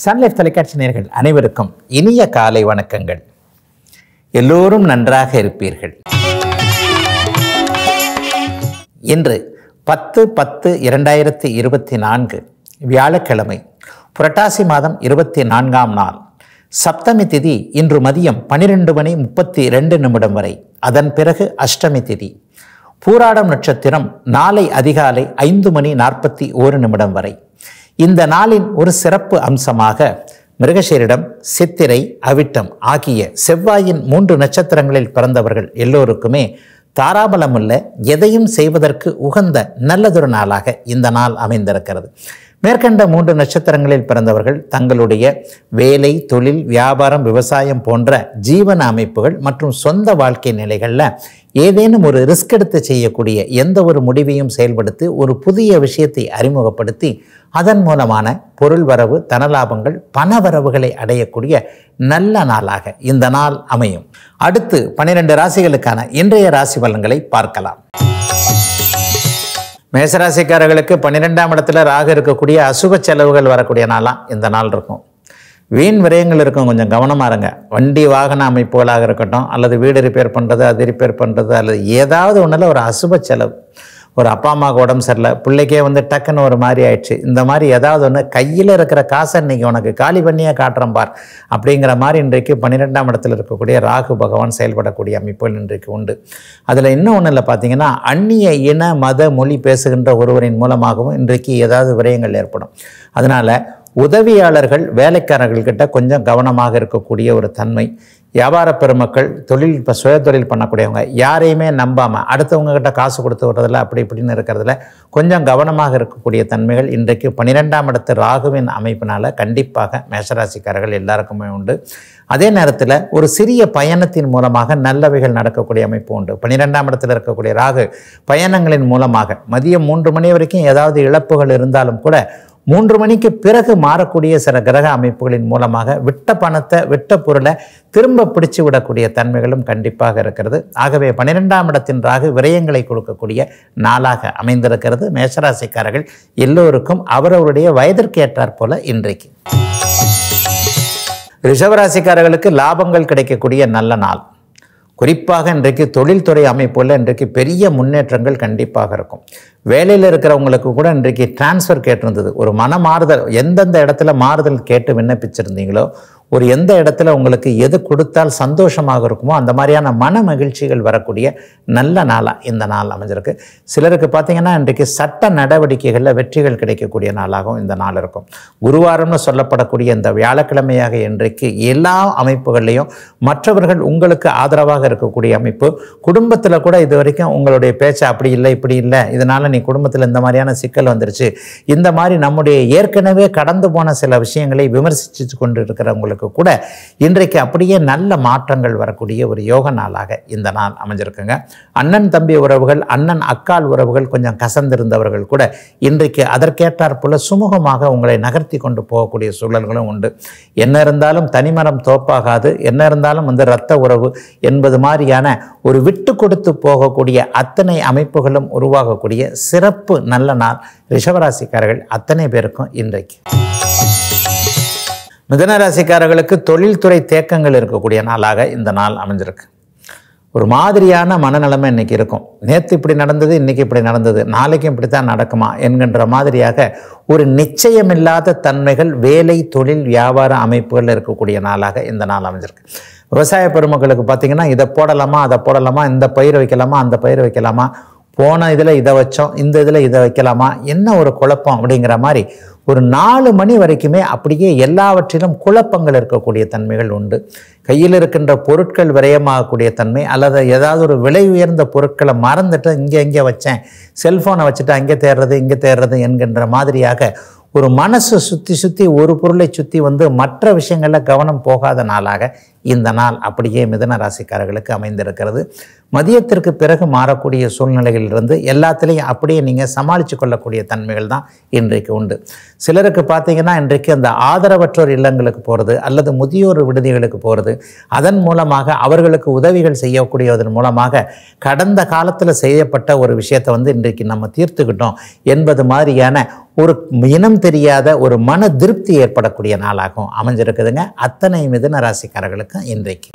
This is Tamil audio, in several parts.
சன்லைஃப் தொலைக்காட்சி நேயர்கள் அனைவருக்கும் இனிய காலை வணக்கங்கள் எல்லோரும் நன்றாக இருப்பீர்கள் இன்று பத்து பத்து இரண்டாயிரத்தி இருபத்தி நான்கு வியாழக்கிழமை புரட்டாசி மாதம் இருபத்தி நான்காம் நாள் சப்தமி திதி இன்று மதியம் பனிரெண்டு மணி முப்பத்தி ரெண்டு நிமிடம் வரை அதன் பிறகு அஷ்டமி திதி பூராடம் நட்சத்திரம் நாளை அதிகாலை ஐந்து மணி நாற்பத்தி ஓரு நிமிடம் வரை இந்த நாளின் ஒரு சிறப்பு அம்சமாக மிருகஷீரிடம் சித்திரை அவிட்டம் ஆகிய செவ்வாயின் மூன்று நட்சத்திரங்களில் பிறந்தவர்கள் எல்லோருக்குமே தாராபலமுள்ள எதையும் செய்வதற்கு உகந்த நல்லதொரு நாளாக இந்த நாள் அமைந்திருக்கிறது மேற்கண்ட மூன்று நட்சத்திரங்களில் பிறந்தவர்கள் தங்களுடைய வேலை தொழில் வியாபாரம் விவசாயம் போன்ற ஜீவன அமைப்புகள் மற்றும் சொந்த வாழ்க்கை நிலைகளில் ஏதேனும் ஒரு ரிஸ்க் எடுத்து செய்யக்கூடிய எந்த ஒரு முடிவையும் செயல்படுத்தி ஒரு புதிய விஷயத்தை அறிமுகப்படுத்தி அதன் மூலமான பொருள் வரவு தனலாபங்கள் பண வரவுகளை அடையக்கூடிய நல்ல நாளாக இந்த நாள் அமையும் அடுத்து பன்னிரெண்டு ராசிகளுக்கான இன்றைய ராசி பலன்களை பார்க்கலாம் மேசராசிக்காரர்களுக்கு பன்னிரெண்டாம் இடத்துல ராகு இருக்கக்கூடிய அசுப செலவுகள் வரக்கூடிய நாளாக இந்த நாள் இருக்கும் வீண் விரயங்கள் இருக்கும் கொஞ்சம் கவனமாக இருங்க வண்டி வாகன அமைப்புகளாக இருக்கட்டும் அல்லது வீடு ரிப்பேர் பண்ணுறது அது ரிப்பேர் பண்ணுறது அல்லது ஏதாவது ஒன்றில் ஒரு அசுப செலவு ஒரு அப்பா அம்மாவுக்கு உடம்பு சரியில்லை பிள்ளைக்கே வந்து டக்குன்னு ஒரு மாதிரி ஆயிடுச்சு இந்த மாதிரி ஏதாவது ஒன்று கையில் இருக்கிற காசை இன்னைக்கு உனக்கு காலி பண்ணியே காட்டுறேன் பார் அப்படிங்கிற மாதிரி இன்றைக்கு பன்னிரெண்டாம் இடத்துல இருக்கக்கூடிய ராகு பகவான் செயல்படக்கூடிய அமைப்புகள் இன்றைக்கு உண்டு அதில் இன்னும் ஒன்றும் இல்லை பார்த்தீங்கன்னா அந்நிய இன மத மொழி பேசுகின்ற ஒருவரின் மூலமாகவும் இன்றைக்கு ஏதாவது விரயங்கள் ஏற்படும் அதனால் உதவியாளர்கள் வேலைக்காரர்கள்கிட்ட கொஞ்சம் கவனமாக இருக்கக்கூடிய ஒரு தன்மை வியாபார பெருமக்கள் தொழில் இப்போ சுய தொழில் பண்ணக்கூடியவங்க யாரையுமே நம்பாமல் அடுத்தவங்க கிட்ட காசு கொடுத்து விடுறதில்ல அப்படி இப்படின்னு இருக்கிறதுல கொஞ்சம் கவனமாக இருக்கக்கூடிய தன்மைகள் இன்றைக்கு பன்னிரெண்டாம் இடத்து ராகுவின் அமைப்பினால் கண்டிப்பாக மேஷராசிக்காரர்கள் எல்லாருக்குமே உண்டு அதே நேரத்தில் ஒரு சிறிய பயணத்தின் மூலமாக நல்லவைகள் நடக்கக்கூடிய அமைப்பு உண்டு பன்னிரெண்டாம் இடத்துல இருக்கக்கூடிய ராகு பயணங்களின் மூலமாக மதியம் மூன்று மணி வரைக்கும் ஏதாவது இழப்புகள் இருந்தாலும் கூட மூன்று மணிக்கு பிறகு மாறக்கூடிய சில கிரக அமைப்புகளின் மூலமாக விட்ட பணத்தை விட்ட பொருளை திரும்ப பிடிச்சு விடக்கூடிய தன்மைகளும் கண்டிப்பாக இருக்கிறது ஆகவே பன்னிரெண்டாம் இடத்தின் ராகு விரயங்களை கொடுக்கக்கூடிய நாளாக அமைந்திருக்கிறது மேஷராசிக்காரர்கள் எல்லோருக்கும் அவரவருடைய வயதிற்கு ஏற்றாற் போல இன்றைக்கு ரிஷபராசிக்காரர்களுக்கு லாபங்கள் கிடைக்கக்கூடிய நல்ல நாள் குறிப்பாக இன்றைக்கு தொழில்துறை அமைப்புகளில் இன்றைக்கு பெரிய முன்னேற்றங்கள் கண்டிப்பாக இருக்கும் வேலையில் இருக்கிறவங்களுக்கு கூட இன்றைக்கு டிரான்ஸ்ஃபர் கேட்டிருந்தது ஒரு மன மாறுதல் எந்தெந்த இடத்துல மாறுதல் கேட்டு விண்ணப்பிச்சிருந்தீங்களோ ஒரு எந்த இடத்துல உங்களுக்கு எது கொடுத்தால் சந்தோஷமாக இருக்குமோ அந்த மாதிரியான மன மகிழ்ச்சிகள் வரக்கூடிய நல்ல நாளாக இந்த நாள் அமைஞ்சிருக்கு சிலருக்கு பார்த்தீங்கன்னா இன்றைக்கு சட்ட நடவடிக்கைகளில் வெற்றிகள் கிடைக்கக்கூடிய நாளாகவும் இந்த நாள் இருக்கும் குருவாரம்னு சொல்லப்படக்கூடிய இந்த வியாழக்கிழமையாக இன்றைக்கு எல்லா அமைப்புகள்லையும் மற்றவர்கள் உங்களுக்கு ஆதரவாக இருக்கக்கூடிய அமைப்பு குடும்பத்தில் கூட இது வரைக்கும் உங்களுடைய பேச்சு அப்படி இல்லை இப்படி இல்லை இதனால் நீ குடும்பத்தில் இந்த மாதிரியான சிக்கல் வந்துருச்சு இந்த மாதிரி நம்முடைய ஏற்கனவே கடந்து போன சில விஷயங்களை விமர்சித்து கொண்டு இருக்கிறவங்களுக்கு கூட இன்றைக்கு அப்படியே நல்ல மாற்றங்கள் வரக்கூடிய ஒரு யோக நாளாக இந்த நாள் அமைஞ்சிருக்குங்க அண்ணன் தம்பி உறவுகள் அண்ணன் அக்கால் உறவுகள் கொஞ்சம் கசந்திருந்தவர்கள் கூட இன்றைக்கு அதற்கேற்றாற் போல சுமூகமாக உங்களை நகர்த்தி கொண்டு போகக்கூடிய சூழல்களும் உண்டு என்ன இருந்தாலும் தனிமரம் தோப்பாகாது என்ன இருந்தாலும் வந்து இரத்த உறவு என்பது மாதிரியான ஒரு விட்டு கொடுத்து போகக்கூடிய அத்தனை அமைப்புகளும் உருவாகக்கூடிய சிறப்பு நல்ல நாள் ரிஷபராசிக்காரர்கள் அத்தனை பேருக்கும் இன்றைக்கு மிதன ராசிக்காரர்களுக்கு தொழில்துறை தேக்கங்கள் இருக்கக்கூடிய நாளாக இந்த நாள் அமைஞ்சிருக்கு ஒரு மாதிரியான மனநிலைமை இன்றைக்கி இருக்கும் நேற்று இப்படி நடந்தது இன்றைக்கி இப்படி நடந்தது நாளைக்கும் இப்படி தான் நடக்குமா என்கின்ற மாதிரியாக ஒரு நிச்சயமில்லாத தன்மைகள் வேலை தொழில் வியாபார அமைப்புகளில் இருக்கக்கூடிய நாளாக இந்த நாள் அமைஞ்சிருக்கு விவசாய பெருமக்களுக்கு பார்த்திங்கன்னா இதை போடலாமா அதை போடலாமா இந்த பயிர் வைக்கலாமா அந்த பயிர் வைக்கலாமா போன இதில் இதை வச்சோம் இந்த இதில் இதை வைக்கலாமா என்ன ஒரு குழப்பம் அப்படிங்கிற மாதிரி ஒரு நாலு மணி வரைக்குமே அப்படியே எல்லாவற்றிலும் குழப்பங்கள் இருக்கக்கூடிய தன்மைகள் உண்டு கையில் இருக்கின்ற பொருட்கள் விரயமாகக்கூடிய தன்மை அல்லது ஏதாவது ஒரு விலை உயர்ந்த பொருட்களை மறந்துட்டு இங்கே இங்கே வச்சேன் செல்ஃபோனை வச்சுட்டு அங்கே தேடுறது இங்கே தேடுறது என்கின்ற மாதிரியாக ஒரு மனசு சுற்றி சுற்றி ஒரு பொருளை சுற்றி வந்து மற்ற விஷயங்களில் கவனம் போகாத நாளாக இந்த நாள் அப்படியே மிதன ராசிக்காரர்களுக்கு அமைந்திருக்கிறது மதியத்திற்கு பிறகு மாறக்கூடிய சூழ்நிலைகளிலிருந்து எல்லாத்துலேயும் அப்படியே நீங்கள் சமாளித்து கொள்ளக்கூடிய தன்மைகள் தான் இன்றைக்கு உண்டு சிலருக்கு பார்த்தீங்கன்னா இன்றைக்கு அந்த ஆதரவற்றோர் இல்லங்களுக்கு போகிறது அல்லது முதியோர் விடுதிகளுக்கு போகிறது அதன் மூலமாக அவர்களுக்கு உதவிகள் செய்யக்கூடியதன் மூலமாக கடந்த காலத்தில் செய்யப்பட்ட ஒரு விஷயத்தை வந்து இன்றைக்கு நம்ம தீர்த்துக்கிட்டோம் என்பது மாதிரியான ஒரு இனம் தெரியாத ஒரு மன திருப்தி ஏற்படக்கூடிய நாளாகவும் அமைஞ்சிருக்குதுங்க அத்தனை மிதுன ராசிக்காரர்களுக்கும் இன்றைக்கு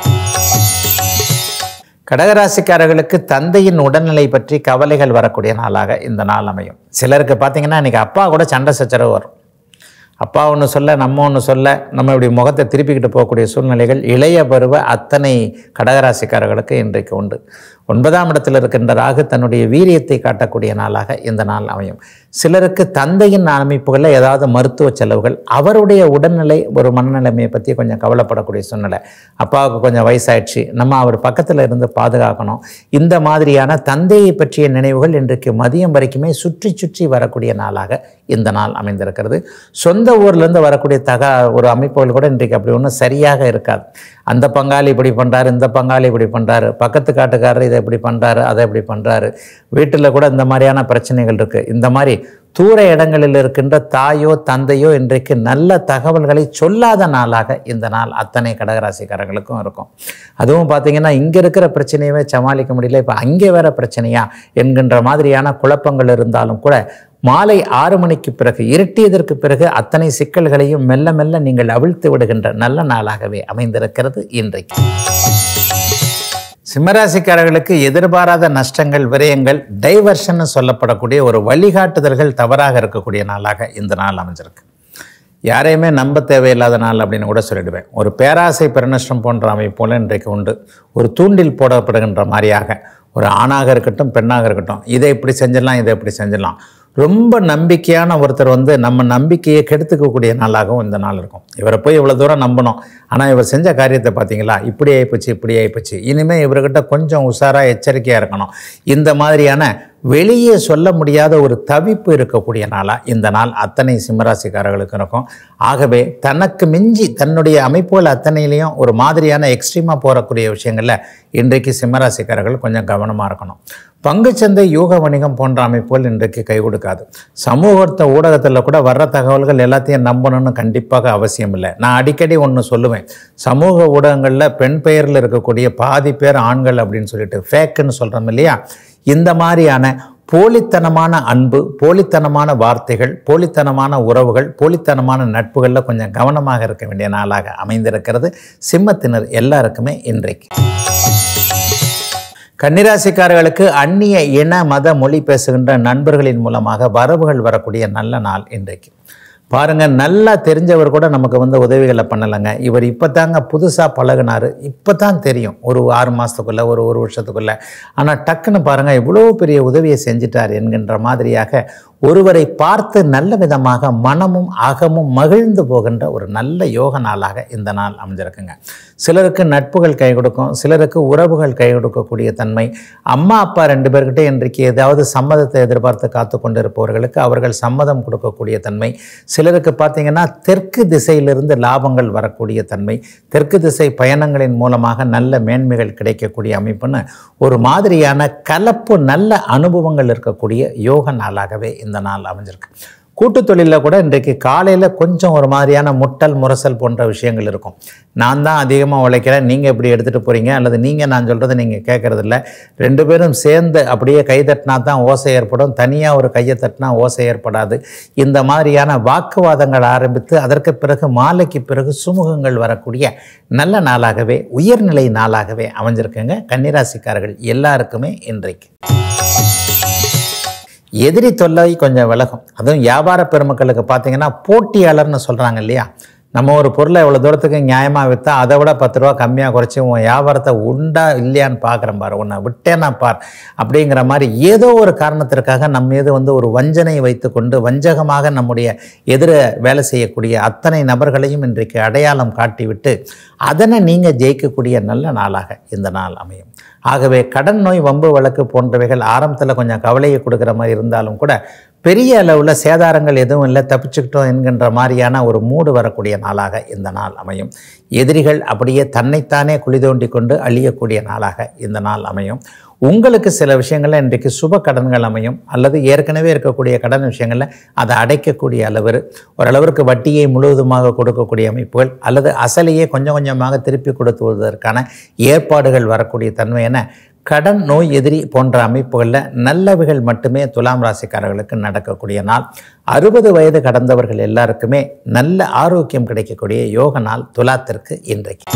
கடகராசிக்காரர்களுக்கு தந்தையின் உடல்நிலை பற்றி கவலைகள் வரக்கூடிய நாளாக இந்த நாள் அமையும் சிலருக்கு பார்த்தீங்கன்னா இன்றைக்கி அப்பா கூட சண்டை சச்சரவு வரும் அப்பா ஒன்று சொல்ல நம்ம ஒன்று சொல்ல நம்ம இப்படி முகத்தை திருப்பிக்கிட்டு போகக்கூடிய சூழ்நிலைகள் இளைய பருவ அத்தனை கடகராசிக்காரர்களுக்கு இன்றைக்கு உண்டு ஒன்பதாம் இடத்தில் இருக்கின்ற ராகு தன்னுடைய வீரியத்தை காட்டக்கூடிய நாளாக இந்த நாள் அமையும் சிலருக்கு தந்தையின் அமைப்புகளில் ஏதாவது மருத்துவ செலவுகள் அவருடைய உடல்நிலை ஒரு மனநிலைமையை பற்றி கொஞ்சம் கவலைப்படக்கூடிய சூழ்நிலை அப்பாவுக்கு கொஞ்சம் வயசாயிடுச்சு நம்ம அவர் பக்கத்தில் இருந்து பாதுகாக்கணும் இந்த மாதிரியான தந்தையை பற்றிய நினைவுகள் இன்றைக்கு மதியம் வரைக்குமே சுற்றி சுற்றி வரக்கூடிய நாளாக இந்த நாள் அமைந்திருக்கிறது சொந்த ஊர்லேருந்து வரக்கூடிய தக ஒரு அமைப்புகள் கூட இன்றைக்கு அப்படி ஒன்றும் சரியாக இருக்காது அந்த பங்காளி இப்படி பண்ணுறாரு இந்த பங்காளி இப்படி பண்ணுறாரு பக்கத்து காட்டுக்காரர் இதை இப்படி பண்ணுறாரு அதை இப்படி பண்ணுறாரு வீட்டில் கூட இந்த மாதிரியான பிரச்சனைகள் இருக்குது இந்த மாதிரி தூர இடங்களில் இருக்கின்ற தாயோ தந்தையோ இன்றைக்கு நல்ல தகவல்களை சொல்லாத நாளாக இந்த நாள் அத்தனை கடகராசிக்காரர்களுக்கும் இருக்கும் அதுவும் பார்த்தீங்கன்னா இங்கே இருக்கிற பிரச்சனையவே சமாளிக்க முடியல இப்போ அங்கே வேற பிரச்சனையா என்கின்ற மாதிரியான குழப்பங்கள் இருந்தாலும் கூட மாலை ஆறு மணிக்கு பிறகு இருட்டியதற்கு பிறகு அத்தனை சிக்கல்களையும் மெல்ல மெல்ல நீங்கள் அவிழ்த்து விடுகின்ற நல்ல நாளாகவே அமைந்திருக்கிறது இன்றைக்கு சிம்மராசிக்காரர்களுக்கு எதிர்பாராத நஷ்டங்கள் விரயங்கள் டைவர்ஷன் சொல்லப்படக்கூடிய ஒரு வழிகாட்டுதல்கள் தவறாக இருக்கக்கூடிய நாளாக இந்த நாள் அமைஞ்சிருக்கு யாரையுமே நம்ப தேவையில்லாத நாள் அப்படின்னு கூட சொல்லிடுவேன் ஒரு பேராசை பெருநஷ்டம் போன்ற அமைப்போல இன்றைக்கு உண்டு ஒரு தூண்டில் போடப்படுகின்ற மாதிரியாக ஒரு ஆணாக இருக்கட்டும் பெண்ணாக இருக்கட்டும் இதை இப்படி செஞ்சிடலாம் இதை இப்படி செஞ்சிடலாம் ரொம்ப நம்பிக்கையான ஒருத்தர் வந்து நம்ம நம்பிக்கையை கெடுத்துக்கக்கூடிய நாளாகவும் இந்த நாள் இருக்கும் இவரை போய் இவ்வளோ தூரம் நம்பணும் ஆனால் இவர் செஞ்ச காரியத்தை பார்த்தீங்களா இப்படி ஆயிப்போச்சு இப்படி ஆயிப்போச்சு இனிமேல் இவர்கிட்ட கொஞ்சம் உஷாராக எச்சரிக்கையாக இருக்கணும் இந்த மாதிரியான வெளியே சொல்ல முடியாத ஒரு தவிப்பு இருக்கக்கூடிய நாளாக இந்த நாள் அத்தனை சிம்மராசிக்காரர்களுக்கு இருக்கும் ஆகவே தனக்கு மிஞ்சி தன்னுடைய அமைப்புகள் அத்தனையிலையும் ஒரு மாதிரியான எக்ஸ்ட்ரீமாக போகக்கூடிய விஷயங்களில் இன்றைக்கு சிம்மராசிக்காரர்கள் கொஞ்சம் கவனமாக இருக்கணும் பங்குச்சந்தை யூக வணிகம் போன்ற அமைப்புகள் இன்றைக்கு கை கொடுக்காது சமூகத்த ஊடகத்தில் கூட வர்ற தகவல்கள் எல்லாத்தையும் நம்பணும்னு கண்டிப்பாக அவசியம் இல்லை நான் அடிக்கடி ஒன்று சொல்லுவேன் சமூக ஊடகங்களில் பெண் பெயரில் இருக்கக்கூடிய பாதி பேர் ஆண்கள் அப்படின்னு சொல்லிட்டு ஃபேக்குன்னு சொல்கிறோம் இல்லையா இந்த மாதிரியான போலித்தனமான அன்பு போலித்தனமான வார்த்தைகள் போலித்தனமான உறவுகள் போலித்தனமான நட்புகளில் கொஞ்சம் கவனமாக இருக்க வேண்டிய நாளாக அமைந்திருக்கிறது சிம்மத்தினர் எல்லாருக்குமே இன்றைக்கு கன்னிராசிக்காரர்களுக்கு அந்நிய இன மத மொழி பேசுகின்ற நண்பர்களின் மூலமாக வரவுகள் வரக்கூடிய நல்ல நாள் இன்றைக்கு பாருங்க நல்லா தெரிஞ்சவர் கூட நமக்கு வந்து உதவிகளை பண்ணலைங்க இவர் இப்போ தாங்க புதுசாக பழகுனாரு இப்போ தான் தெரியும் ஒரு ஆறு மாதத்துக்குள்ளே ஒரு ஒரு வருஷத்துக்குள்ளே ஆனால் டக்குன்னு பாருங்கள் இவ்வளோ பெரிய உதவியை செஞ்சிட்டார் என்கின்ற மாதிரியாக ஒருவரை பார்த்து நல்ல விதமாக மனமும் அகமும் மகிழ்ந்து போகின்ற ஒரு நல்ல யோக நாளாக இந்த நாள் அமைஞ்சிருக்குங்க சிலருக்கு நட்புகள் கை கொடுக்கும் சிலருக்கு உறவுகள் கை கொடுக்கக்கூடிய தன்மை அம்மா அப்பா ரெண்டு பேர்கிட்ட இன்றைக்கு ஏதாவது சம்மதத்தை எதிர்பார்த்து காத்து கொண்டு இருப்பவர்களுக்கு அவர்கள் சம்மதம் கொடுக்கக்கூடிய தன்மை சிலருக்கு பார்த்தீங்கன்னா தெற்கு திசையிலிருந்து லாபங்கள் வரக்கூடிய தன்மை தெற்கு திசை பயணங்களின் மூலமாக நல்ல மேன்மைகள் கிடைக்கக்கூடிய அமைப்புன்னு ஒரு மாதிரியான கலப்பு நல்ல அனுபவங்கள் இருக்கக்கூடிய யோக நாளாகவே இந்த நாள் அமைஞ்சிருக்கு கூட்டு தொழிலில் கூட இன்றைக்கு காலையில் கொஞ்சம் ஒரு மாதிரியான முட்டல் முரசல் போன்ற விஷயங்கள் இருக்கும் நான் தான் அதிகமாக உழைக்கிறேன் நீங்கள் எப்படி எடுத்துகிட்டு போகிறீங்க அல்லது நீங்கள் நான் சொல்கிறத நீங்கள் கேட்குறதில்ல ரெண்டு பேரும் சேர்ந்து அப்படியே கை தட்டினா தான் ஓசை ஏற்படும் தனியாக ஒரு கையை தட்டினா ஓசை ஏற்படாது இந்த மாதிரியான வாக்குவாதங்கள் ஆரம்பித்து அதற்கு பிறகு மாலைக்கு பிறகு சுமூகங்கள் வரக்கூடிய நல்ல நாளாகவே உயர்நிலை நாளாகவே அமைஞ்சிருக்குங்க கன்னிராசிக்காரர்கள் எல்லாருக்குமே இன்றைக்கு எதிரி தொல்லை கொஞ்சம் விலகும் அதுவும் வியாபார பெருமக்களுக்கு பார்த்தீங்கன்னா போட்டியாளர்னு சொல்கிறாங்க இல்லையா நம்ம ஒரு பொருளை இவ்வளோ தூரத்துக்கு நியாயமாக விற்றா அதை விட பத்து ரூபா கம்மியாக குறைச்சி உன் வியாபாரத்தை உண்டா இல்லையான்னு பார்க்குறேன் பாரு உன்னை விட்டேனா பார் அப்படிங்கிற மாதிரி ஏதோ ஒரு காரணத்திற்காக நம்ம மீது வந்து ஒரு வஞ்சனை வைத்துக்கொண்டு வஞ்சகமாக நம்முடைய எதிர வேலை செய்யக்கூடிய அத்தனை நபர்களையும் இன்றைக்கு அடையாளம் காட்டிவிட்டு அதனை நீங்கள் ஜெயிக்கக்கூடிய நல்ல நாளாக இந்த நாள் அமையும் ஆகவே கடன் நோய் வம்பு வழக்கு போன்றவைகள் ஆரம்பத்தில் கொஞ்சம் கவலையை கொடுக்குற மாதிரி இருந்தாலும் கூட பெரிய அளவில் சேதாரங்கள் எதுவும் இல்லை தப்பிச்சுக்கிட்டோம் என்கின்ற மாதிரியான ஒரு மூடு வரக்கூடிய நாளாக இந்த நாள் அமையும் எதிரிகள் அப்படியே தன்னைத்தானே குழி தோண்டி கொண்டு அழியக்கூடிய நாளாக இந்த நாள் அமையும் உங்களுக்கு சில விஷயங்களில் இன்றைக்கு சுப கடன்கள் அமையும் அல்லது ஏற்கனவே இருக்கக்கூடிய கடன் விஷயங்களில் அதை அடைக்கக்கூடிய அளவு ஓரளவிற்கு வட்டியை முழுவதுமாக கொடுக்கக்கூடிய அமைப்புகள் அல்லது அசலையே கொஞ்சம் கொஞ்சமாக திருப்பி கொடுத்துவதற்கான ஏற்பாடுகள் வரக்கூடிய தன்மை என கடன் நோய் எதிரி போன்ற அமைப்புகளில் நல்லவைகள் மட்டுமே துலாம் ராசிக்காரர்களுக்கு நடக்கக்கூடிய நாள் அறுபது வயது கடந்தவர்கள் எல்லாருக்குமே நல்ல ஆரோக்கியம் கிடைக்கக்கூடிய யோக நாள் துலாத்திற்கு இன்றைக்கு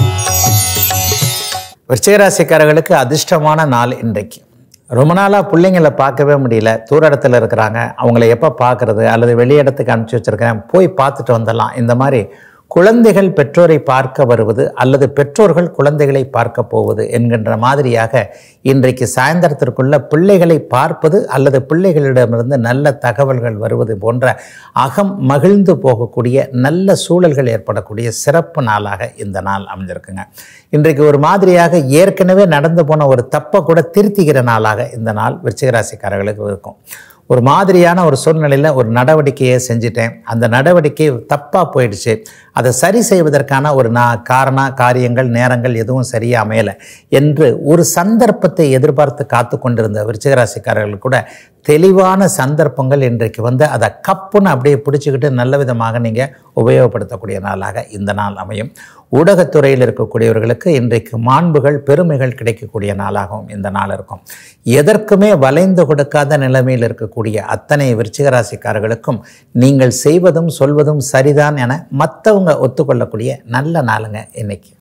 விருச்சிகராசிக்காரர்களுக்கு அதிர்ஷ்டமான நாள் இன்றைக்கு ரொம்ப நாளாக பிள்ளைங்களை பார்க்கவே முடியல தூர இடத்துல இருக்கிறாங்க அவங்கள எப்போ பார்க்குறது அல்லது வெளி இடத்துக்கு அனுப்பிச்சி வச்சுருக்கிறேன் போய் பார்த்துட்டு வந்துடலாம் இந்த மாதிரி குழந்தைகள் பெற்றோரை பார்க்க வருவது அல்லது பெற்றோர்கள் குழந்தைகளை பார்க்க போவது என்கின்ற மாதிரியாக இன்றைக்கு சாயந்தரத்திற்குள்ள பிள்ளைகளை பார்ப்பது அல்லது பிள்ளைகளிடமிருந்து நல்ல தகவல்கள் வருவது போன்ற அகம் மகிழ்ந்து போகக்கூடிய நல்ல சூழல்கள் ஏற்படக்கூடிய சிறப்பு நாளாக இந்த நாள் அமைஞ்சிருக்குங்க இன்றைக்கு ஒரு மாதிரியாக ஏற்கனவே நடந்து போன ஒரு தப்பை கூட திருத்திக்கிற நாளாக இந்த நாள் விருச்சிகராசிக்காரர்களுக்கு இருக்கும் ஒரு மாதிரியான ஒரு சூழ்நிலையில் ஒரு நடவடிக்கையை செஞ்சிட்டேன் அந்த நடவடிக்கை தப்பாக போயிடுச்சு அதை சரி செய்வதற்கான ஒரு நான் காரண காரியங்கள் நேரங்கள் எதுவும் சரியாக அமையலை என்று ஒரு சந்தர்ப்பத்தை எதிர்பார்த்து காத்து கொண்டிருந்த விருச்சிகராசிக்காரர்கள் கூட தெளிவான சந்தர்ப்பங்கள் இன்றைக்கு வந்து அதை கப்புன்னு அப்படியே பிடிச்சிக்கிட்டு நல்ல விதமாக நீங்கள் உபயோகப்படுத்தக்கூடிய நாளாக இந்த நாள் அமையும் ஊடகத்துறையில் இருக்கக்கூடியவர்களுக்கு இன்றைக்கு மாண்புகள் பெருமைகள் கிடைக்கக்கூடிய நாளாகவும் இந்த நாள் இருக்கும் எதற்குமே வளைந்து கொடுக்காத நிலைமையில் இருக்கக்கூடிய அத்தனை விருச்சிகராசிக்காரர்களுக்கும் நீங்கள் செய்வதும் சொல்வதும் சரிதான் என மற்றவங்க ஒத்துக்கொள்ளக்கூடிய நல்ல நாளுங்க இன்னைக்கு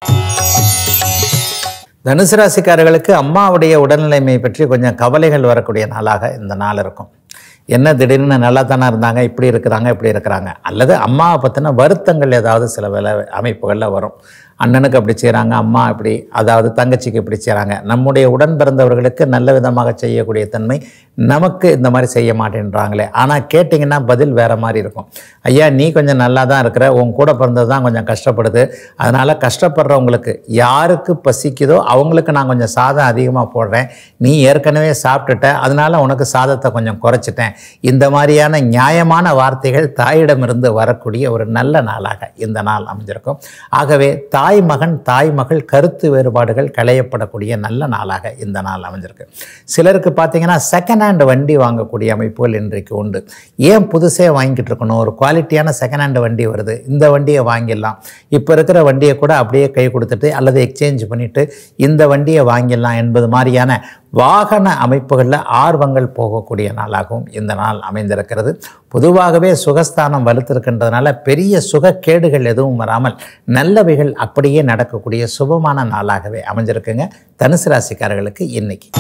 தனுசு ராசிக்காரர்களுக்கு அம்மாவுடைய உடல்நிலைமை பற்றி கொஞ்சம் கவலைகள் வரக்கூடிய நாளாக இந்த நாள் இருக்கும் என்ன திடீர்னு நல்லா தானே இருந்தாங்க இப்படி இருக்கிறாங்க இப்படி இருக்கிறாங்க அல்லது அம்மாவை பற்றின வருத்தங்கள் ஏதாவது சில வேலை அமைப்புகளில் வரும் அண்ணனுக்கு அப்படி செய்கிறாங்க அம்மா இப்படி அதாவது தங்கச்சிக்கு இப்படி செய்கிறாங்க நம்முடைய உடன் பிறந்தவர்களுக்கு நல்ல விதமாக செய்யக்கூடிய தன்மை நமக்கு இந்த மாதிரி செய்ய மாட்டேன்றாங்களே ஆனால் கேட்டிங்கன்னா பதில் வேறு மாதிரி இருக்கும் ஐயா நீ கொஞ்சம் நல்லா தான் இருக்கிற உன் கூட பிறந்தது தான் கொஞ்சம் கஷ்டப்படுது அதனால் கஷ்டப்படுறவங்களுக்கு யாருக்கு பசிக்குதோ அவங்களுக்கு நான் கொஞ்சம் சாதம் அதிகமாக போடுறேன் நீ ஏற்கனவே சாப்பிட்டுட்ட அதனால் உனக்கு சாதத்தை கொஞ்சம் குறைச்சிட்டேன் இந்த மாதிரியான நியாயமான வார்த்தைகள் தாயிடமிருந்து வரக்கூடிய ஒரு நல்ல நாளாக இந்த நாள் அமைஞ்சிருக்கும் ஆகவே தாய் மகன் தாய் மகள் கருத்து வேறுபாடுகள் களையப்படக்கூடிய நல்ல நாளாக இந்த நாள் அமைஞ்சிருக்கு சிலருக்கு பார்த்தீங்கன்னா செகண்ட் ஹேண்ட் வண்டி வாங்கக்கூடிய அமைப்புகள் இன்றைக்கு உண்டு ஏன் புதுசே வாங்கிட்டு இருக்கணும் ஒரு குவாலிட்டியான செகண்ட் ஹேண்ட் வண்டி வருது இந்த வண்டியை வாங்கிடலாம் இப்போ இருக்கிற வண்டியை கூட அப்படியே கை கொடுத்துட்டு அல்லது எக்ஸ்சேஞ்ச் பண்ணிவிட்டு இந்த வண்டியை வாங்கிடலாம் என்பது மாதிரியான வாகன அமைப்புகளில் ஆர்வங்கள் போகக்கூடிய நாளாகவும் இந்த நாள் அமைந்திருக்கிறது பொதுவாகவே சுகஸ்தானம் வலுத்திருக்கின்றதுனால பெரிய சுகக்கேடுகள் எதுவும் வராமல் நல்லவைகள் அப்படியே நடக்கக்கூடிய சுபமான நாளாகவே அமைஞ்சிருக்குங்க தனுசு ராசிக்காரர்களுக்கு இன்னைக்கு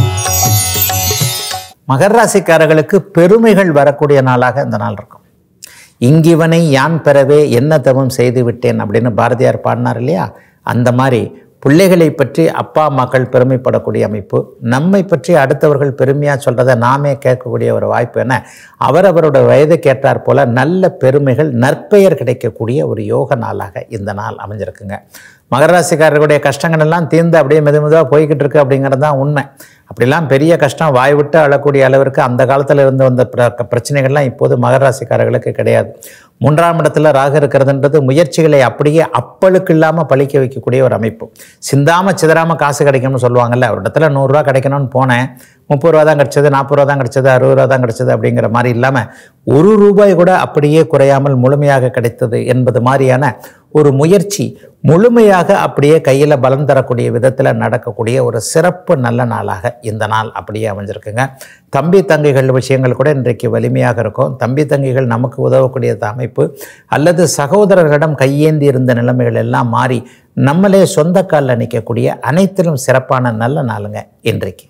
மகர ராசிக்காரர்களுக்கு பெருமைகள் வரக்கூடிய நாளாக இந்த நாள் இருக்கும் இங்கிவனை யான் பெறவே என்ன தவம் செய்து விட்டேன் அப்படின்னு பாரதியார் பாடினார் இல்லையா அந்த மாதிரி பிள்ளைகளை பற்றி அப்பா மக்கள் பெருமைப்படக்கூடிய அமைப்பு நம்மை பற்றி அடுத்தவர்கள் பெருமையாக சொல்கிறத நாமே கேட்கக்கூடிய ஒரு வாய்ப்பு என அவரவரோட வயதுக்கு ஏற்றாற் போல நல்ல பெருமைகள் நற்பெயர் கிடைக்கக்கூடிய ஒரு யோக நாளாக இந்த நாள் அமைஞ்சிருக்குங்க மகர ராசிக்காரர்களுடைய கஷ்டங்கள் எல்லாம் தீர்ந்து அப்படியே மெது மெதுவாக போய்கிட்டு இருக்கு அப்படிங்கிறது தான் உண்மை அப்படிலாம் பெரிய கஷ்டம் வாய் விட்டு அழக்கூடிய அளவிற்கு அந்த காலத்தில் இருந்து வந்த பிர- பிரச்சனைகள்லாம் இப்போது மகர ராசிக்காரர்களுக்கு கிடையாது மூன்றாம் இடத்துல ராகு இருக்கிறதுன்றது முயற்சிகளை அப்படியே அப்பளுக்கு இல்லாமல் பழிக்க வைக்கக்கூடிய ஒரு அமைப்பு சிந்தாம சிதறாம காசு கிடைக்கும்னு சொல்லுவாங்கல்ல ஒரு இடத்துல நூறுரூவா கிடைக்கணும்னு போனேன் முப்பது ரூபா தான் கிடச்சது நாற்பது ரூபா தான் கிடச்சது அறுபது ரூபா தான் கிடச்சது அப்படிங்கிற மாதிரி இல்லாமல் ஒரு ரூபாய் கூட அப்படியே குறையாமல் முழுமையாக கிடைத்தது என்பது மாதிரியான ஒரு முயற்சி முழுமையாக அப்படியே கையில் பலம் தரக்கூடிய விதத்தில் நடக்கக்கூடிய ஒரு சிறப்பு நல்ல நாளாக இந்த நாள் அப்படியே அமைஞ்சிருக்குங்க தம்பி தங்கைகள் விஷயங்கள் கூட இன்றைக்கு வலிமையாக இருக்கும் தம்பி தங்கைகள் நமக்கு உதவக்கூடிய அமைப்பு அல்லது சகோதரர்களிடம் கையேந்தி இருந்த நிலைமைகள் எல்லாம் மாறி நம்மளே சொந்த காலில் நிற்கக்கூடிய அனைத்திலும் சிறப்பான நல்ல நாளுங்க இன்றைக்கு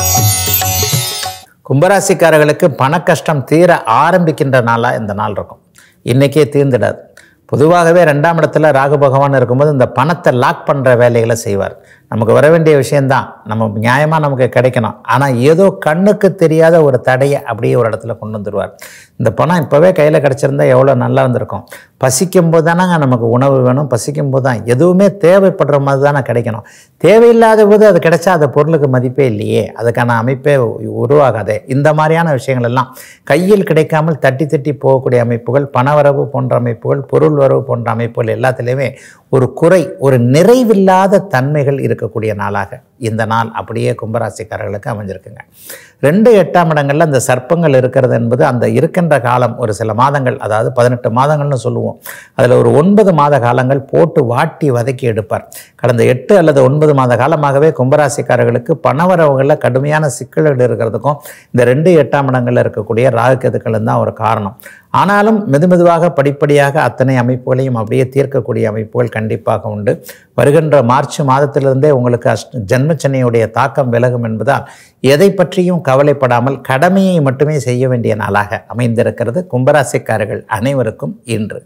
கும்பராசிக்காரர்களுக்கு பண கஷ்டம் தீர ஆரம்பிக்கின்ற நாளாக இந்த நாள் இருக்கும் இன்றைக்கே தீர்ந்துடாது பொதுவாகவே ரெண்டாம் இடத்துல ராகு பகவான் இருக்கும்போது இந்த பணத்தை லாக் பண்ணுற வேலைகளை செய்வார் நமக்கு வர வேண்டிய விஷயந்தான் நம்ம நியாயமாக நமக்கு கிடைக்கணும் ஆனால் ஏதோ கண்ணுக்கு தெரியாத ஒரு தடையை அப்படியே ஒரு இடத்துல கொண்டு வந்துடுவார் இந்த பணம் இப்போவே கையில் கிடச்சிருந்தா எவ்வளோ நல்லா இருந்திருக்கும் பசிக்கும் போது தானங்க நமக்கு உணவு வேணும் பசிக்கும் போது தான் எதுவுமே தேவைப்படுற மாதிரி தானே கிடைக்கணும் தேவையில்லாத போது அது கிடைச்சா அந்த பொருளுக்கு மதிப்பே இல்லையே அதுக்கான அமைப்பே உருவாகாதே இந்த மாதிரியான விஷயங்கள் எல்லாம் கையில் கிடைக்காமல் தட்டி தட்டி போகக்கூடிய அமைப்புகள் பணவரவு போன்ற அமைப்புகள் பொருள் வரவு போன்ற அமைப்புகள் எல்லாத்துலேயுமே ஒரு குறை ஒரு நிறைவில்லாத தன்மைகள் இருக்கக்கூடிய நாளாக இந்த நாள் அப்படியே கும்பராசிக்காரர்களுக்கு அமைஞ்சிருக்குங்க ரெண்டு எட்டாம் இடங்களில் அந்த சர்ப்பங்கள் இருக்கிறது என்பது அந்த இருக்கின்ற காலம் ஒரு சில மாதங்கள் அதாவது பதினெட்டு மாதங்கள்னு சொல்லுவோம் அதில் ஒரு ஒன்பது மாத காலங்கள் போட்டு வாட்டி வதக்கி எடுப்பார் கடந்த எட்டு அல்லது ஒன்பது மாத காலமாகவே கும்பராசிக்காரர்களுக்கு பணவரவுகளில் கடுமையான சிக்கல்கள் இருக்கிறதுக்கும் இந்த ரெண்டு எட்டாம் இடங்களில் இருக்கக்கூடிய ராகுக்கதுக்கள் தான் ஒரு காரணம் ஆனாலும் மெதுமெதுவாக படிப்படியாக அத்தனை அமைப்புகளையும் அப்படியே தீர்க்கக்கூடிய அமைப்புகள் கண்டிப்பாக உண்டு வருகின்ற மார்ச் மாதத்திலிருந்தே உங்களுக்கு அஷ்ட ஜென்மச்சனியுடைய தாக்கம் விலகும் என்பதால் எதை பற்றியும் கவலைப்படாமல் கடமையை மட்டுமே செய்ய வேண்டிய நாளாக அமைந்திருக்கிறது கும்பராசிக்காரர்கள் அனைவருக்கும் இன்று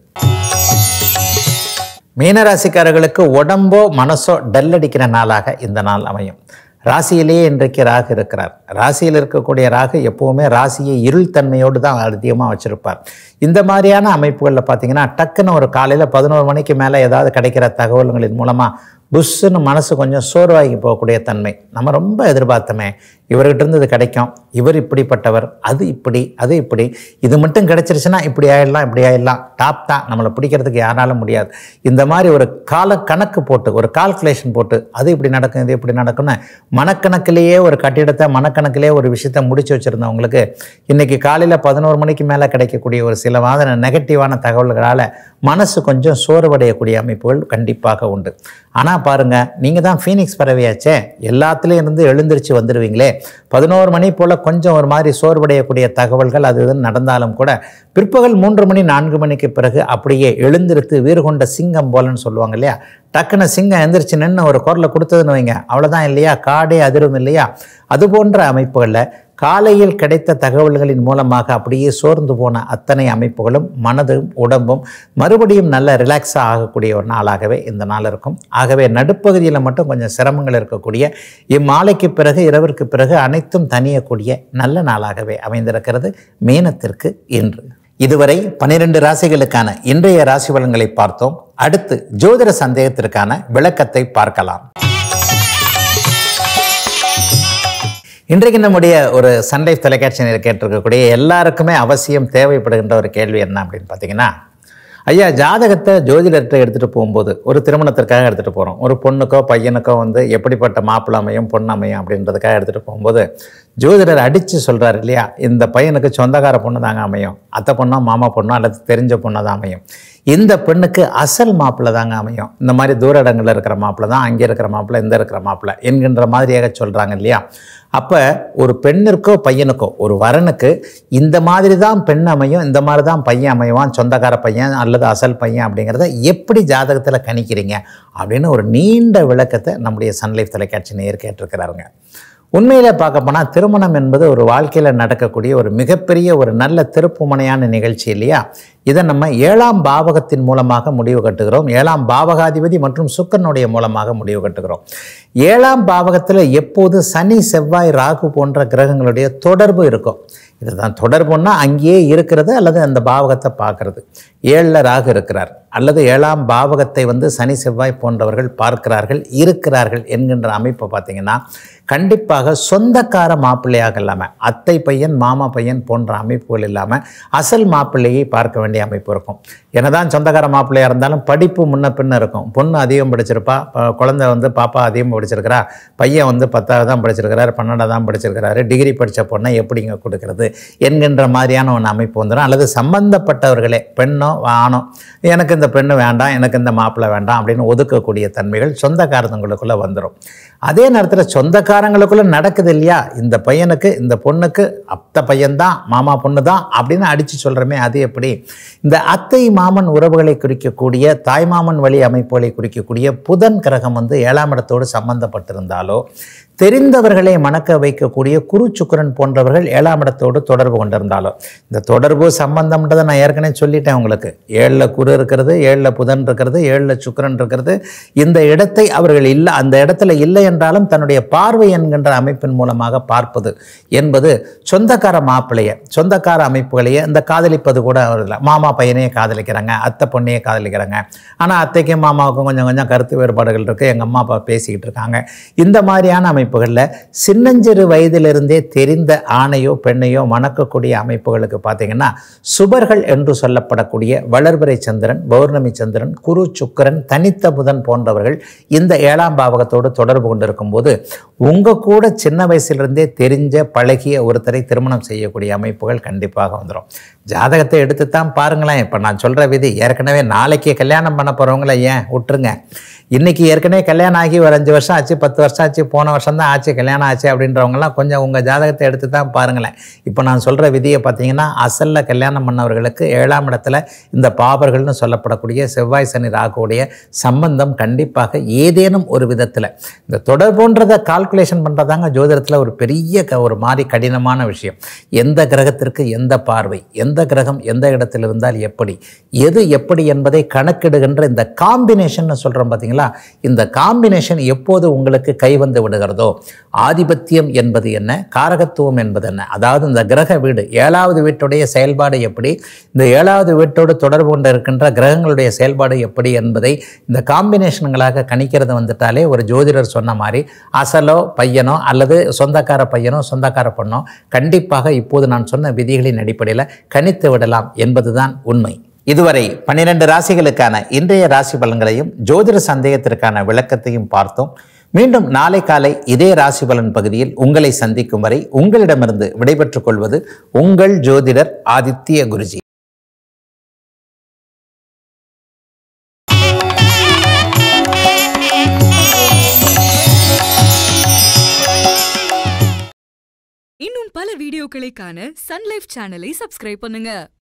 மீனராசிக்காரர்களுக்கு உடம்போ மனசோ டல் அடிக்கிற நாளாக இந்த நாள் அமையும் ராசியிலேயே இன்றைக்கு ராகு இருக்கிறார் ராசியில் இருக்கக்கூடிய ராகு எப்போவுமே ராசியை இருள் தன்மையோடு தான் அதிகமாக வச்சுருப்பார் இந்த மாதிரியான அமைப்புகளில் பார்த்தீங்கன்னா டக்குன்னு ஒரு காலையில் பதினோரு மணிக்கு மேலே ஏதாவது கிடைக்கிற தகவல்களின் மூலமாக புஷ்ஷுன்னு மனசு கொஞ்சம் சோர்வாகி போகக்கூடிய தன்மை நம்ம ரொம்ப எதிர்பார்த்தோமே இவர்கிட்ட இருந்து இது கிடைக்கும் இவர் இப்படிப்பட்டவர் அது இப்படி அது இப்படி இது மட்டும் கிடைச்சிருச்சுன்னா இப்படி ஆயிடலாம் இப்படி ஆயிடலாம் டாப் தான் நம்மளை பிடிக்கிறதுக்கு யாராலும் முடியாது இந்த மாதிரி ஒரு கால கணக்கு போட்டு ஒரு கால்குலேஷன் போட்டு அது இப்படி நடக்கும் இது இப்படி நடக்கும்னு மனக்கணக்கிலேயே ஒரு கட்டிடத்தை மனக்கணக்கிலேயே ஒரு விஷயத்தை முடிச்சு வச்சுருந்தவங்களுக்கு இன்றைக்கி காலையில் பதினோரு மணிக்கு மேலே கிடைக்கக்கூடிய ஒரு சில மாதிரி நெகட்டிவான தகவல்களால் மனசு கொஞ்சம் சோர்வடையக்கூடிய அமைப்புகள் கண்டிப்பாக உண்டு ஆனால் பாருங்கள் நீங்கள் தான் ஃபீனிக்ஸ் பறவையாச்சே எல்லாத்துலேயும் இருந்து எழுந்திருச்சு வந்துடுவீங்களே பதினோரு மணி போல் கொஞ்சம் ஒரு மாதிரி சோர்வடையக்கூடிய தகவல்கள் அது இதுன்னு நடந்தாலும் கூட பிற்பகல் மூன்று மணி நான்கு மணிக்கு பிறகு அப்படியே எழுந்திருத்து வீறு கொண்ட சிங்கம் போலன்னு சொல்லுவாங்க இல்லையா டக்குன்னு சிங்கம் எந்திரிச்சு நின்று ஒரு குரலை கொடுத்ததுன்னு வைங்க அவ்வளோதான் இல்லையா காடே அதிரும் இல்லையா அது போன்ற அமைப்புகளில் காலையில் கிடைத்த தகவல்களின் மூலமாக அப்படியே சோர்ந்து போன அத்தனை அமைப்புகளும் மனதும் உடம்பும் மறுபடியும் நல்ல ரிலாக்ஸாக ஆகக்கூடிய ஒரு நாளாகவே இந்த நாள் இருக்கும் ஆகவே நடுப்பகுதியில் மட்டும் கொஞ்சம் சிரமங்கள் இருக்கக்கூடிய இம்மாலைக்கு பிறகு இரவிற்கு பிறகு அனைத்தும் தனியக்கூடிய நல்ல நாளாகவே அமைந்திருக்கிறது மீனத்திற்கு இன்று இதுவரை பனிரெண்டு ராசிகளுக்கான இன்றைய ராசி பலன்களை பார்த்தோம் அடுத்து ஜோதிட சந்தேகத்திற்கான விளக்கத்தை பார்க்கலாம் இன்றைக்கு நம்முடைய ஒரு சண்டே தொலைக்காட்சி நேயர் கேட்டிருக்கக்கூடிய எல்லாருக்குமே அவசியம் தேவைப்படுகின்ற ஒரு கேள்வி என்ன அப்படின்னு பார்த்தீங்கன்னா ஐயா ஜாதகத்தை ஜோதிடர்கிட்ட எடுத்துகிட்டு போகும்போது ஒரு திருமணத்திற்காக எடுத்துகிட்டு போகிறோம் ஒரு பொண்ணுக்கோ பையனுக்கோ வந்து எப்படிப்பட்ட மாப்பிள்ளை அமையும் பொண்ணு அமையும் அப்படின்றதுக்காக எடுத்துகிட்டு போகும்போது ஜோதிடர் அடித்து சொல்கிறார் இல்லையா இந்த பையனுக்கு சொந்தக்கார பொண்ணு தாங்க அமையும் அத்தை பொண்ணோ மாமா பொண்ணோ அல்லது தெரிஞ்ச பொண்ணு தான் அமையும் இந்த பெண்ணுக்கு அசல் மாப்பிள்ளை தாங்க அமையும் இந்த மாதிரி தூர இடங்களில் இருக்கிற மாப்பிள்ளை தான் அங்கே இருக்கிற மாப்பிள்ளை இந்த இருக்கிற மாப்பிள்ளை என்கின்ற மாதிரியாக சொல்கிறாங்க இல்லையா அப்போ ஒரு பெண்ணிற்கோ பையனுக்கோ ஒரு வரனுக்கு இந்த மாதிரி தான் பெண் அமையும் இந்த மாதிரி தான் பையன் அமைவான் சொந்தக்கார பையன் அல்லது அசல் பையன் அப்படிங்கிறத எப்படி ஜாதகத்தில் கணிக்கிறீங்க அப்படின்னு ஒரு நீண்ட விளக்கத்தை நம்முடைய சன்லைஃப் தொலைக்காட்சி நேர் கேட்டிருக்கிறாருங்க உண்மையில் பார்க்க போனால் திருமணம் என்பது ஒரு வாழ்க்கையில் நடக்கக்கூடிய ஒரு மிகப்பெரிய ஒரு நல்ல திருப்புமுனையான நிகழ்ச்சி இல்லையா இதை நம்ம ஏழாம் பாவகத்தின் மூலமாக முடிவு கட்டுகிறோம் ஏழாம் பாவகாதிபதி மற்றும் சுக்கரனுடைய மூலமாக முடிவு கட்டுகிறோம் ஏழாம் பாவகத்தில் எப்போது சனி செவ்வாய் ராகு போன்ற கிரகங்களுடைய தொடர்பு இருக்கும் இதுதான் தொடர்புன்னா அங்கேயே இருக்கிறது அல்லது அந்த பாவகத்தை பார்க்கறது ஏழில் ராகு இருக்கிறார் அல்லது ஏழாம் பாவகத்தை வந்து சனி செவ்வாய் போன்றவர்கள் பார்க்கிறார்கள் இருக்கிறார்கள் என்கின்ற அமைப்பை பார்த்தீங்கன்னா கண்டிப்பாக சொந்தக்கார மாப்பிள்ளையாக இல்லாமல் அத்தை பையன் மாமா பையன் போன்ற அமைப்புகள் இல்லாமல் அசல் மாப்பிள்ளையை பார்க்க வேண்டிய அமைப்பு இருக்கும் என்னதான் சொந்தக்கார மாப்பிள்ளையாக இருந்தாலும் படிப்பு முன்ன பின்ன இருக்கும் பொண்ணு அதிகம் படிச்சிருப்பா ப- குழந்தை வந்து பாப்பா அதிகம் படிச்சிருக்கிறா பையன் வந்து பத்தாவது தான் படிச்சிருக்கிறாரு பன்னெண்டாவது தான் படிச்சிருக்கிறாரு டிகிரி படித்த பொண்ணை எப்படிங்க கொடுக்கறது என்கின்ற மாதிரியான ஒன்று அமைப்பு வந்துடும் அல்லது சம்பந்தப்பட்டவர்களே பெண்ணோ ஆணோ எனக்கு இந்த பெண்ணு வேண்டாம் எனக்கு இந்த மாப்பிள்ளை வேண்டாம் அப்படின்னு ஒதுக்கக்கூடிய தன்மைகள் சொந்தக்காரங்களுக்குள்ளே வந்துடும் அதே நேரத்தில் சொந்தக்காரங்களுக்குள்ளே நடக்குது இல்லையா இந்த பையனுக்கு இந்த பொண்ணுக்கு அத்தை பையன்தான் மாமா பொண்ணு தான் அப்படின்னு அடித்து சொல்கிறோமே அது எப்படி இந்த அத்தை மாமன் உறவுகளை குறிக்கக்கூடிய தாய்மாமன் வழி அமைப்புகளை குறிக்கக்கூடிய புதன் கிரகம் வந்து ஏழாம் இடத்தோடு சம்பந்தப்பட்டிருந்தாலோ தெரிந்தவர்களை மணக்க வைக்கக்கூடிய குரு சுக்கிரன் போன்றவர்கள் ஏழாம் இடத்தோடு தொடர்பு கொண்டிருந்தாலும் இந்த தொடர்பு சம்பந்தம்ன்றதை நான் ஏற்கனவே சொல்லிட்டேன் உங்களுக்கு ஏழில் குரு இருக்கிறது ஏழில் புதன் இருக்கிறது ஏழில் சுக்கிரன் இருக்கிறது இந்த இடத்தை அவர்கள் இல்லை அந்த இடத்துல இல்லை என்றாலும் தன்னுடைய பார்வை என்கின்ற அமைப்பின் மூலமாக பார்ப்பது என்பது சொந்தக்கார மாப்பிள்ளைய சொந்தக்கார அமைப்புகளையே இந்த காதலிப்பது கூட அவர்கள் மாமா பையனையே காதலிக்கிறாங்க அத்தை பொண்ணையே காதலிக்கிறாங்க ஆனால் அத்தைக்கும் மாமாவுக்கும் கொஞ்சம் கொஞ்சம் கருத்து வேறுபாடுகள் இருக்குது எங்கள் அம்மா அப்பா பேசிக்கிட்டு இருக்காங்க இந்த மாதிரியான அமைப்புகளில் சின்னஞ்சிறு வயதிலிருந்தே தெரிந்த ஆணையோ பெண்ணையோ மணக்கக்கூடிய அமைப்புகளுக்கு பார்த்தீங்கன்னா சுபர்கள் என்று சொல்லப்படக்கூடிய வளர்பிறை சந்திரன் பௌர்ணமி சந்திரன் குரு சுக்கிரன் தனித்த புதன் போன்றவர்கள் இந்த ஏழாம் பாவகத்தோடு தொடர்பு கொண்டிருக்கும் போது உங்கள் கூட சின்ன வயசிலிருந்தே தெரிஞ்ச பழகிய ஒருத்தரை திருமணம் செய்யக்கூடிய அமைப்புகள் கண்டிப்பாக வந்துடும் ஜாதகத்தை எடுத்து தான் பாருங்களேன் இப்போ நான் சொல்கிற விதி ஏற்கனவே நாளைக்கு கல்யாணம் பண்ண போகிறவங்கள ஏன் விட்டுருங்க இன்றைக்கி ஏற்கனவே கல்யாணம் ஆகி ஒரு அஞ்சு வருஷம் ஆச்சு பத்து வருஷம் ஆச்சு போன வருஷம் தான் ஆச்சு கல்யாணம் ஆச்சு அப்படின்றவங்கலாம் கொஞ்சம் உங்கள் ஜாதகத்தை எடுத்து தான் பாருங்களேன் இப்போ நான் சொல்கிற விதியை பார்த்தீங்கன்னா அசலில் கல்யாணம் பண்ணவர்களுக்கு ஏழாம் இடத்துல இந்த பாபர்கள்னு சொல்லப்படக்கூடிய செவ்வாய் சனி ராகுடைய சம்பந்தம் கண்டிப்பாக ஏதேனும் ஒரு விதத்தில் இந்த தொடர்புன்றதை கால்குலேஷன் பண்ணுறதாங்க ஜோதிடத்தில் ஒரு பெரிய க ஒரு மாதிரி கடினமான விஷயம் எந்த கிரகத்திற்கு எந்த பார்வை எந்த கிரகம் எந்த இடத்தில் இருந்தால் எப்படி எது எப்படி என்பதை கணக்கிடுகின்ற இந்த காம்பினேஷன் சொல்கிறோம் பார்த்தீங்களா இந்த காம்பினேஷன் எப்போது உங்களுக்கு கை வந்து விடுகிறதோ ஆதிபத்தியம் என்பது என்ன காரகத்துவம் என்பது என்ன அதாவது இந்த கிரக வீடு ஏழாவது வீட்டுடைய செயல்பாடு எப்படி இந்த ஏழாவது வீட்டோடு தொடர்பு கொண்டு இருக்கின்ற கிரகங்களுடைய செயல்பாடு எப்படி என்பதை இந்த காம்பினேஷன்களாக கணிக்கிறது வந்துட்டாலே ஒரு ஜோதிடர் சொன்ன மாதிரி அசலோ பையனோ அல்லது சொந்தக்கார பையனோ சொந்தக்கார பொண்ணோ கண்டிப்பாக இப்போது நான் சொன்ன விதிகளின் அடிப்படையில் கணித்து விடலாம் என்பதுதான் உண்மை இதுவரை பன்னிரண்டு ராசிகளுக்கான இன்றைய ராசி பலன்களையும் ஜோதிட சந்தேகத்திற்கான விளக்கத்தையும் பார்த்தோம் மீண்டும் நாளை காலை இதே ராசி பலன் பகுதியில் உங்களை சந்திக்கும் வரை உங்களிடமிருந்து விடைபெற்றுக் கொள்வது உங்கள் ஜோதிடர் ஆதித்ய குருஜி இன்னும் பல வீடியோக்களை காண சன்லைஃப் சேனலை சப்ஸ்கிரைப் பண்ணுங்க